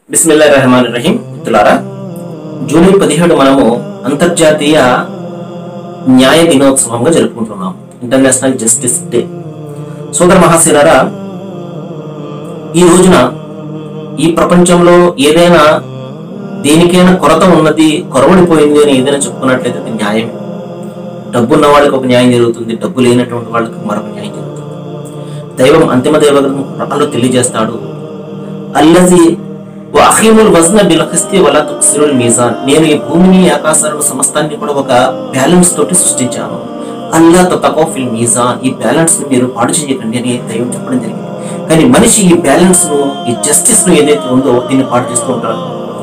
బిస్మిల్లా రెహమాన్ రహీం మిత్రులారా జూలై పదిహేడు మనము అంతర్జాతీయ న్యాయ దినోత్సవంగా జరుపుకుంటున్నాం ఇంటర్నేషనల్ జస్టిస్ డే సోదర మహాశిరారా ఈ రోజున ఈ ప్రపంచంలో ఏదైనా దేనికైనా కొరత ఉన్నది కొరవడిపోయింది అని ఏదైనా చెప్పుకున్నట్లయితే అది న్యాయం డబ్బు ఉన్న వాళ్ళకి ఒక న్యాయం జరుగుతుంది డబ్బు లేనటువంటి వాళ్ళకి మరొక న్యాయం జరుగుతుంది దైవం అంతిమ దైవగ్రంథం ఖురాన్లో తెలియజేస్తాడు అల్లజీ అఖీముల్ వజ్న బిలఖిస్తే వలా తుక్సిరుల్ మీజాన్ నేను ఈ భూమిని ఆకాశాలను సమస్తాన్ని కూడా ఒక బ్యాలెన్స్ తోటి సృష్టించాను అల్లా తకో ఫిల్ మీజాన్ ఈ బ్యాలెన్స్ ని మీరు పాడు చేయకండి అని దైవం చెప్పడం జరిగింది కానీ మనిషి ఈ బ్యాలెన్స్ ను ఈ జస్టిస్ ను ఏదైతే ఉందో దీన్ని పాడు చేస్తూ ఉంటారు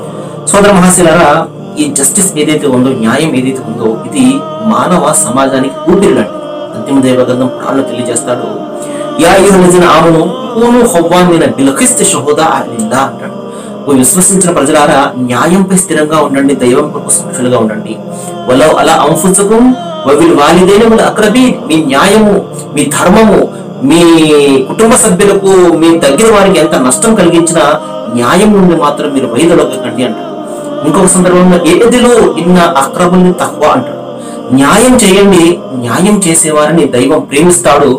సోదర మహాశిలారా ఈ జస్టిస్ ఏదైతే ఉందో న్యాయం ఏదైతే ఉందో ఇది మానవ సమాజానికి ఊపిరి లాంటిది అంతిమ దైవగ్రంథం పురాణంలో తెలియజేస్తాడు యా యువజన ఆమెను పూను హవ్వామిన బిలకిస్తే షహోదా అల్లిల్లా అంటాడు ఓ విశ్వసించిన ప్రజలారా న్యాయంపై స్థిరంగా ఉండండి దైవం కొరకు సాక్షులుగా ఉండండి వలో అలా అంఫుసకం వవిల్ వాలిదైన వాళ్ళ అక్రబీ మీ న్యాయము మీ ధర్మము మీ కుటుంబ సభ్యులకు మీ దగ్గర వారికి ఎంత నష్టం కలిగించినా న్యాయం నుండి మాత్రం మీరు వైదొలగకండి అంటారు ఇంకొక సందర్భంలో ఏదిలో ఇన్న అక్రముల్ని తక్కువ అంటాడు న్యాయం చేయండి న్యాయం చేసేవారిని దైవం ప్రేమిస్తాడు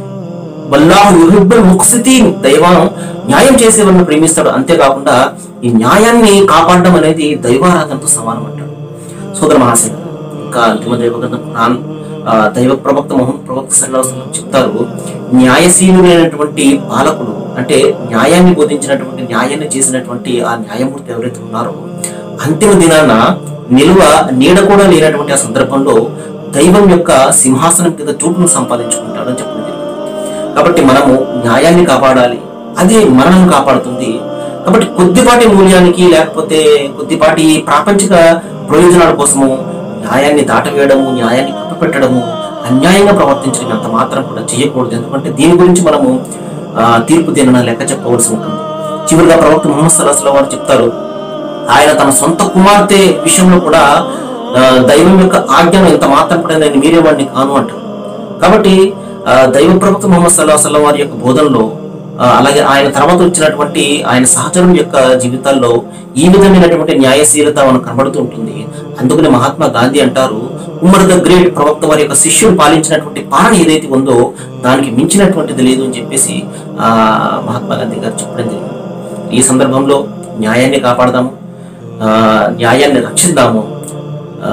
వల్లాహు యుహిబ్బుల్ ముక్సితీన్ దైవం న్యాయం చేసేవారిని ప్రేమిస్తాడు అంతేకాకుండా ఈ న్యాయాన్ని కాపాడడం అనేది దైవారాధనతో సమానం అంటాడు సోదర మహాశయ ఇంకా అంతిమ దైవగ్రంథం ఖురాన్ ఆ, దైవ ప్రవక్త మొహమ్మద్ ప్రవక్త సల్లల్లాహు అలైహి వసల్లం చెప్తారు న్యాయశీలుడైనటువంటి పాలకుడు అంటే న్యాయాన్ని బోధించినటువంటి న్యాయాన్ని చేసినటువంటి ఆ న్యాయమూర్తి ఎవరైతే ఉన్నారో అంతిమ దినాన నిలువ నీడ కూడా లేనటువంటి ఆ సందర్భంలో దైవం యొక్క సింహాసనం కింద చోటును సంపాదించుకుంటాడని చెప్పడం జరిగింది కాబట్టి మనము న్యాయాన్ని కాపాడాలి అది మనల్ని కాపాడుతుంది కాబట్టి కొద్దిపాటి మూల్యానికి లేకపోతే కొద్దిపాటి ప్రాపంచిక ప్రయోజనాల కోసము న్యాయాన్ని దాటవేయడము న్యాయాన్ని కప్పిపెట్టడము అన్యాయంగా ప్రవర్తించడం అంత మాత్రం కూడా చేయకూడదు ఎందుకంటే దీని గురించి మనము ఆ, తీర్పు దిన లెక్క చెప్పవలసి ఉంటుంది చివరిగా ప్రవక్త ముహమ్మద్ సల్లాహ్ వారు చెప్తారు ఆయన తన సొంత కుమార్తె విషయంలో కూడా ఆ, దైవం యొక్క ఆజ్ఞను ఇంత మాత్రం కూడా నేను మీరేవాడిని కాను అంటారు కాబట్టి ఆ, దైవ ప్రవక్త ముహమ్మద్ సల్లాహ్ సల్లం వారి యొక్క బోధనలో ఆ, అలాగే ఆయన తర్వాత వచ్చినటువంటి ఆయన సహచరుల యొక్క జీవితాల్లో ఈ విధమైనటువంటి న్యాయశీలత మనకు కనబడుతూ ఉంటుంది అందుకని మహాత్మా గాంధీ అంటారు ఉమర్ ద గ్రేట్ ప్రవక్త వారి యొక్క శిష్యుడు పాలించినటువంటి పాలన ఏదైతే ఉందో దానికి మించినటువంటిది లేదు అని చెప్పేసి ఆ మహాత్మా గాంధీ గారు చెప్పడం జరిగింది ఈ సందర్భంలో న్యాయాన్ని కాపాడదాము ఆ, న్యాయాన్ని రక్షిద్దాము ఆ,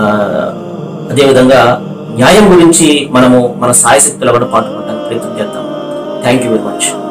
అదేవిధంగా న్యాయం గురించి మనము మన సాయశక్తుల కూడా పాటుపడడానికి ప్రయత్నం చేద్దాం థ్యాంక్ యూ వెరీ మచ్